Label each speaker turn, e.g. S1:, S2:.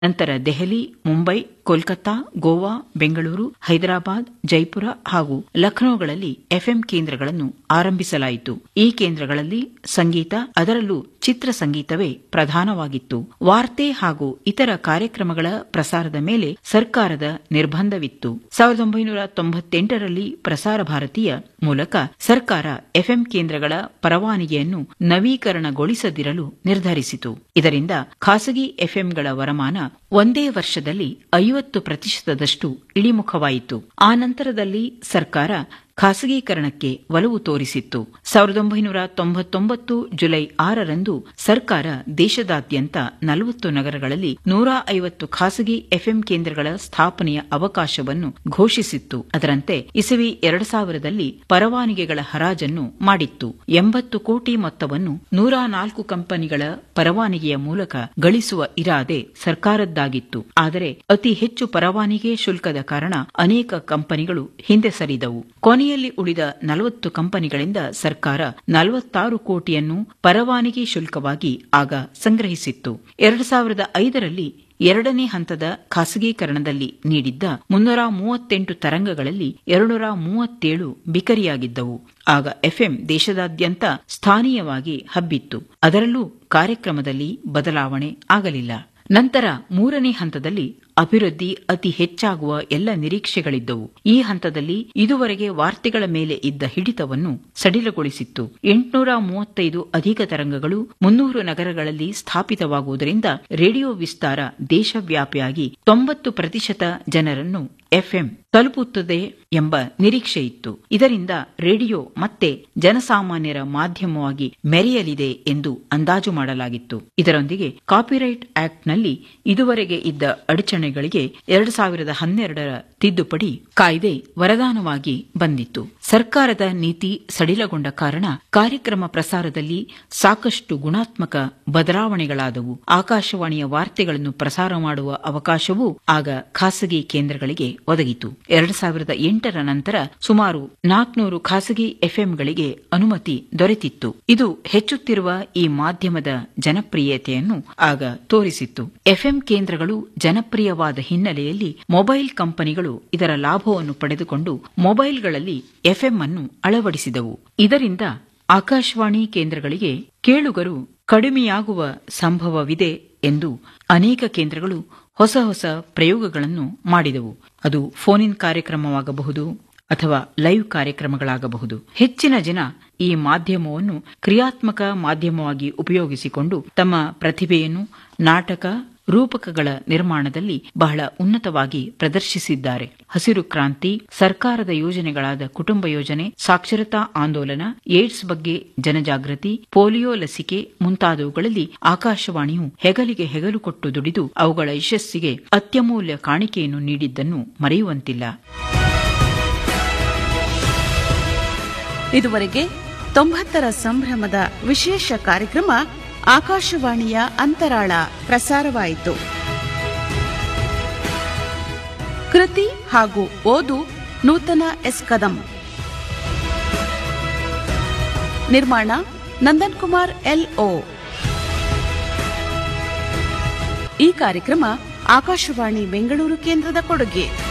S1: ನಂತರ ದೆಹಲಿ ಮುಂಬೈ ಕೋಲ್ಕತ್ತಾ ಗೋವಾ ಬೆಂಗಳೂರು ಹೈದರಾಬಾದ್ ಜೈಪುರ ಹಾಗೂ ಲಖನೌಗಳಲ್ಲಿ ಎಫ್ಎಂ ಕೇಂದ್ರಗಳನ್ನು ಆರಂಭಿಸಲಾಯಿತು ಈ ಕೇಂದ್ರಗಳಲ್ಲಿ ಸಂಗೀತ ಅದರಲ್ಲೂ ಚಿತ್ರ ಸಂಗೀತವೇ ಪ್ರಧಾನವಾಗಿತ್ತು ವಾರ್ತೆ ಹಾಗೂ ಇತರ ಕಾರ್ಯಕ್ರಮಗಳ ಪ್ರಸಾರದ ಮೇಲೆ ಸರ್ಕಾರದ ನಿರ್ಬಂಧವಿತ್ತು ಸಾವಿರದ ಒಂಬೈನೂರ ತೊಂಬತ್ತೆಂಟರಲ್ಲಿ ಪ್ರಸಾರ ಭಾರತೀಯ ಮೂಲಕ ಸರ್ಕಾರ ಎಫ್ಎಂ ಕೇಂದ್ರಗಳ ಪರವಾನಗಿಯನ್ನು ನವೀಕರಣಗೊಳಿಸದಿರಲು ನಿರ್ಧರಿಸಿತು ಇದರಿಂದ ಖಾಸಗಿ ಎಫ್ಎಂಗಳ ವರಮಾನ ಒಂದೇ ವರ್ಷದಲ್ಲಿ ಐವತ್ತು ಪ್ರತಿಶತದಷ್ಟು ಇಳಿಮುಖವಾಯಿತು ಆ ನಂತರದಲ್ಲಿ ಸರ್ಕಾರ ಖಾಸಗೀಕರಣಕ್ಕೆ ಒಲವು ತೋರಿಸಿತ್ತು ಸಾವಿರದ ಒಂಬೈನೂರ ತೊಂಬತ್ತೊಂಬತ್ತು ಜುಲೈ ಆರರಂದು ಸರ್ಕಾರ ದೇಶದಾದ್ಯಂತ ನಲವತ್ತು ನಗರಗಳಲ್ಲಿ ನೂರ ಐವತ್ತು ಖಾಸಗಿ ಎಫ್ಎಂ ಕೇಂದ್ರಗಳ ಸ್ಥಾಪನೆಯ ಅವಕಾಶವನ್ನು ಘೋಷಿಸಿತ್ತು ಅದರಂತೆ ಇಸವಿ ಎರಡು ಸಾವಿರದಲ್ಲಿ ಪರವಾನಗಿಗಳ ಹರಾಜನ್ನು ಮಾಡಿತ್ತು ಎಂಬತ್ತು ಕೋಟಿ ಮೊತ್ತವನ್ನು ನೂರ ನಾಲ್ಕು ಕಂಪನಿಗಳ ಪರವಾನಗಿಯ ಮೂಲಕ ಗಳಿಸುವ ಇರಾದೆ ಸರ್ಕಾರದ್ದಾಗಿತ್ತು ಆದರೆ ಅತಿ ಹೆಚ್ಚು ಪರವಾನಗಿ ಶುಲ್ಕದ ಕಾರಣ ಅನೇಕ ಕಂಪನಿಗಳು ಹಿಂದೆ ಸರಿದವು ಕೊನೆಯಲ್ಲಿ ಉಳಿದ ನಲವತ್ತು ಕಂಪನಿಗಳಿಂದ ಸರ್ಕಾರ ನಲವತ್ತಾರು ಕೋಟಿಯನ್ನು ಪರವಾನಗಿ ಶುಲ್ಕವಾಗಿ ಆಗ ಸಂಗ್ರಹಿಸಿತ್ತು ಎರಡು ಸಾವಿರದ ಐದರಲ್ಲಿ ಎರಡನೇ ಹಂತದ ಖಾಸಗೀಕರಣದಲ್ಲಿ ನೀಡಿದ್ದ ಮುನ್ನೂರ ಮೂವತ್ತೆಂಟು ತರಂಗಗಳಲ್ಲಿ ಎರಡುನೂರ ಮೂವತ್ತೇಳು ಬಿಕರಿಯಾಗಿದ್ದವು ಆಗ ಎಫ್ಎಂ ದೇಶದಾದ್ಯಂತ ಸ್ಥಾನೀಯವಾಗಿ ಹಬ್ಬಿತ್ತು ಅದರಲ್ಲೂ ಕಾರ್ಯಕ್ರಮದಲ್ಲಿ ಬದಲಾವಣೆ ಆಗಲಿಲ್ಲ ನಂತರ ಮೂರನೇ ಹಂತದಲ್ಲಿ ಅಭಿವೃದ್ಧಿ ಅತಿ ಹೆಚ್ಚಾಗುವ ಎಲ್ಲ ನಿರೀಕ್ಷೆಗಳಿದ್ದವು ಈ ಹಂತದಲ್ಲಿ ಇದುವರೆಗೆ ವಾರ್ತೆಗಳ ಮೇಲೆ ಇದ್ದ ಹಿಡಿತವನ್ನು ಸಡಿಲಗೊಳಿಸಿತ್ತು ಎಂಟುನೂರ ಮೂವತ್ತೈದು ಅಧಿಕ ತರಂಗಗಳು ಮುನ್ನೂರು ನಗರಗಳಲ್ಲಿ ಸ್ಥಾಪಿತವಾಗುವುದರಿಂದ ರೇಡಿಯೋ ವಿಸ್ತಾರ ದೇಶವ್ಯಾಪಿಯಾಗಿ ತೊಂಬತ್ತು ಪ್ರತಿಶತ ಜನರನ್ನು ಎಫ್ಎಂ ತಲುಪುತ್ತದೆ ಎಂಬ ನಿರೀಕ್ಷೆ ಇತ್ತು ಇದರಿಂದ ರೇಡಿಯೋ ಮತ್ತೆ ಜನಸಾಮಾನ್ಯರ ಮಾಧ್ಯಮವಾಗಿ ಮೆರೆಯಲಿದೆ ಎಂದು ಅಂದಾಜು ಮಾಡಲಾಗಿತ್ತು ಇದರೊಂದಿಗೆ ಕಾಪಿರೈಟ್ ಆಕ್ಟ್ನಲ್ಲಿ ಇದುವರೆಗೆ ಇದ್ದ ಅಡಚಣೆಗಳಿಗೆ ಎರಡು ಸಾವಿರದ ಹನ್ನೆರಡರ ತಿದ್ದುಪಡಿ ಕಾಯ್ದೆ ವರದಾನವಾಗಿ ಬಂದಿತ್ತು ಸರ್ಕಾರದ ನೀತಿ ಸಡಿಲಗೊಂಡ ಕಾರಣ ಕಾರ್ಯಕ್ರಮ ಪ್ರಸಾರದಲ್ಲಿ ಸಾಕಷ್ಟು ಗುಣಾತ್ಮಕ ಬದಲಾವಣೆಗಳಾದವು ಆಕಾಶವಾಣಿಯ ವಾರ್ತೆಗಳನ್ನು ಪ್ರಸಾರ ಮಾಡುವ ಅವಕಾಶವೂ ಆಗ ಖಾಸಗಿ ಕೇಂದ್ರಗಳಿಗೆ ಒದಗಿತು ಎರಡು ಸಾವಿರದ ಎಂಟರ ನಂತರ ಸುಮಾರು ನಾಲ್ಕನೂರು ಖಾಸಗಿ ಎಫ್ಎಂಗಳಿಗೆ ಅನುಮತಿ ದೊರೆತಿತ್ತು ಇದು ಹೆಚ್ಚುತ್ತಿರುವ ಈ ಮಾಧ್ಯಮದ ಜನಪ್ರಿಯತೆಯನ್ನು ಆಗ ತೋರಿಸಿತ್ತು ಎಫ್ಎಂ ಕೇಂದ್ರಗಳು ಜನಪ್ರಿಯವಾದ ಹಿನ್ನೆಲೆಯಲ್ಲಿ ಮೊಬೈಲ್ ಕಂಪನಿಗಳು ಇದರ ಲಾಭವನ್ನು ಪಡೆದುಕೊಂಡು ಮೊಬೈಲ್ಗಳಲ್ಲಿ ಎಫ್ಎಂ ಅನ್ನು ಅಳವಡಿಸಿದವು ಇದರಿಂದ ಆಕಾಶವಾಣಿ ಕೇಂದ್ರಗಳಿಗೆ ಕೇಳುಗರು ಕಡಿಮೆಯಾಗುವ ಸಂಭವವಿದೆ ಎಂದು ಅನೇಕ ಕೇಂದ್ರಗಳು ಹೊಸ ಹೊಸ ಪ್ರಯೋಗಗಳನ್ನು ಮಾಡಿದವು ಅದು ಫೋನ್ ಇನ್ ಕಾರ್ಯಕ್ರಮವಾಗಬಹುದು ಅಥವಾ ಲೈವ್ ಕಾರ್ಯಕ್ರಮಗಳಾಗಬಹುದು ಹೆಚ್ಚಿನ ಜನ ಈ ಮಾಧ್ಯಮವನ್ನು ಕ್ರಿಯಾತ್ಮಕ ಮಾಧ್ಯಮವಾಗಿ ಉಪಯೋಗಿಸಿಕೊಂಡು ತಮ್ಮ ಪ್ರತಿಭೆಯನ್ನು ನಾಟಕ ರೂಪಕಗಳ ನಿರ್ಮಾಣದಲ್ಲಿ ಬಹಳ ಉನ್ನತವಾಗಿ ಪ್ರದರ್ಶಿಸಿದ್ದಾರೆ ಹಸಿರು ಕ್ರಾಂತಿ ಸರ್ಕಾರದ ಯೋಜನೆಗಳಾದ ಕುಟುಂಬ ಯೋಜನೆ ಸಾಕ್ಷರತಾ ಆಂದೋಲನ ಏಡ್ಸ್ ಬಗ್ಗೆ ಜನಜಾಗೃತಿ ಪೋಲಿಯೋ ಲಸಿಕೆ ಮುಂತಾದವುಗಳಲ್ಲಿ ಆಕಾಶವಾಣಿಯು ಹೆಗಲಿಗೆ ಹೆಗಲು ಕೊಟ್ಟು ದುಡಿದು ಅವುಗಳ ಯಶಸ್ಸಿಗೆ ಅತ್ಯಮೂಲ್ಯ ಕಾಣಿಕೆಯನ್ನು ನೀಡಿದ್ದನ್ನು ಮರೆಯುವಂತಿಲ್ಲ
S2: ಇದುವರೆಗೆ ತೊಂಬತ್ತರ ಸಂಭ್ರಮದ ವಿಶೇಷ ಕಾರ್ಯಕ್ರಮ ಆಕಾಶವಾಣಿಯ ಅಂತರಾಳ ಪ್ರಸಾರವಾಯಿತು ಕೃತಿ ಹಾಗೂ ಓದು ನೂತನ ಎಸ್ ಕದಂ ನಿರ್ಮಾಣ ನಂದನ್ ಕುಮಾರ್ ಎಲ್ಒ ಈ ಕಾರ್ಯಕ್ರಮ ಆಕಾಶವಾಣಿ ಬೆಂಗಳೂರು ಕೇಂದ್ರದ ಕೊಡುಗೆ